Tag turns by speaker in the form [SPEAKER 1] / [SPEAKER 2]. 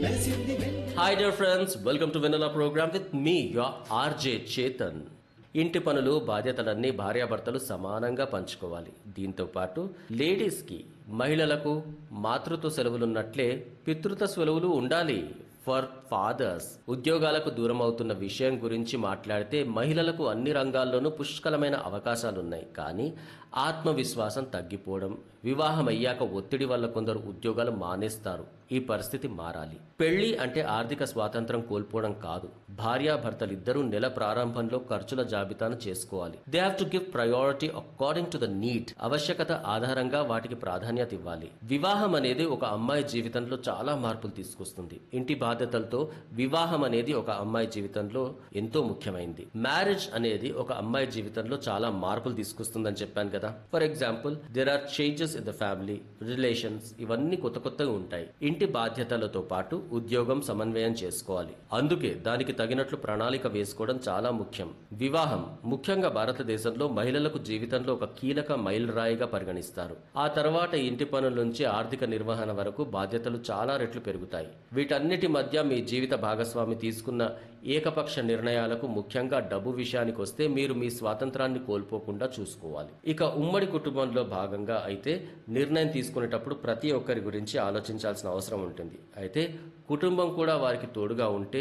[SPEAKER 1] hi dear friends welcome to Vennela program with me your RJ Chetan ఇంటి పనులు బాధ్యతలన్నీ భార్యాభర్తలు సమానంగా పంచుకోవాలి దీంతో పాటు లేడీస్కి మహిళలకు మాతృత్వ సెలవులున్నట్లే పితృత్వ సెలవులు ఉండాలి ఫర్ ఫాదర్స్ ఉద్యోగాలకు దూరం అవుతున్న విషయం గురించి మాట్లాడితే మహిళలకు అన్ని రంగాల్లోనూ పుష్కలమైన అవకాశాలున్నాయి కానీ ఆత్మవిశ్వాసం తగ్గిపోవడం వివాహం అయ్యాక ఒత్తిడి వల్ల కొందరు ఉద్యోగాలు మానేస్తారు ఈ పరిస్థితి మారాలి పెళ్లి అంటే ఆర్థిక స్వాతంత్రం కోల్పోవడం కాదు భార్యాభర్తలిద్దరూ నెల ప్రారంభంలో ఖర్చుల జాబితాను చేసుకోవాలి they have to give priority according to the need ఆవశ్యకత ఆధారంగా వాటికి ప్రాధాన్యత ఇవ్వాలి వివాహం అనేది ఒక అమ్మాయి జీవితంలో చాలా మార్పులు తీసుకొస్తుంది ఇంటి బాధ్యతలతో వివాహం అనేది ఒక అమ్మాయి జీవితంలో ఎంతో ముఖ్యమైనది మ్యారేజ్ అనేది ఒక అమ్మాయి జీవితంలో చాలా మార్పులు తీసుకొస్తుందని చెప్పాను కదా for example there are changes in the family relations ఇవన్నీ కొత్త కొత్తగా ఉంటాయి ఇంటి బాధ్యతలతో పాటు ఉద్యోగం సమన్వయం చేసుకోవాలి అందుకే దానికి తగినట్లు ప్రణాళిక వేసుకోవడం చాలా ముఖ్యం వివాహం ముఖ్యంగా భారతదేశంలో మహిళలకు జీవితంలో ఒక కీలక మైలురాయిగా పరిగణిస్తారు ఆ తర్వాత ఇంటి పనుల నుంచి ఆర్థిక నిర్వహణ వరకు బాధ్యతలు చాలా రెట్లు పెరుగుతాయి వీటన్నిటి మధ్య మీ జీవిత భాగస్వామి తీసుకున్న ఏకపక్ష నిర్ణయాలకు ముఖ్యంగా డబ్బు విషయానికి వస్తే మీరు మీ స్వాతంత్రాన్ని కోల్పోకుండా చూసుకోవాలి ఇక ఉమ్మడి కుటుంబంలో భాగంగా అయితే నిర్ణయం తీసుకునేటప్పుడు ప్రతి ఒక్కరి గురించి ఆలోచించాల్సిన అవసరం ఉంటుంది అయితే కుటుంబం కూడా వారికి తోడుగా ఉంటే